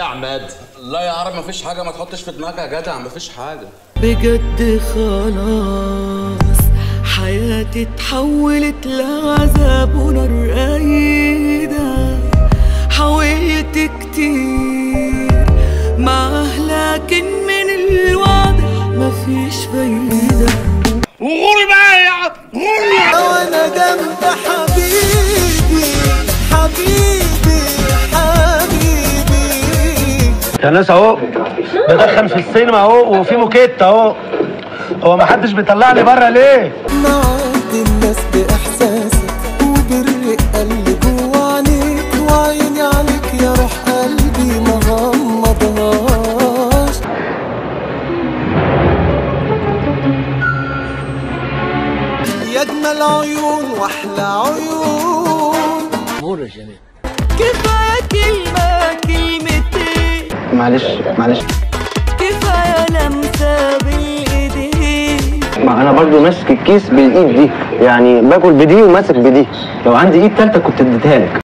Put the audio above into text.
عماد لا يا عرب مفيش حاجه ما تحطش في دماغك يا جدع مفيش حاجه بجد خلاص حياتي اتحولت لعذاب ونار قايدة حاولت كتير معاه لكن من الواضح مفيش فايدة وغوري بقى يا غوري وانا جنب حبيبي حبيبي حبيبي يا ناس اهو بدخن في السينما اهو وفي موكيت اهو هو ما حدش بيطلعني بره ليه؟ معدي الناس بإحساسك وبرق قلبي جوا عينيك وعيني عليك يا روح قلبي ما غمضهاش يا أجمل عيون وأحلى عيون كفاية كلمة كلمتين معلش معلش كفاية لمسة بالإيدين ما انا برضو ماسك الكيس بالايد دي يعني باكل بدي وماسك بدي لو عندي ايد تالتة كنت اديتها لك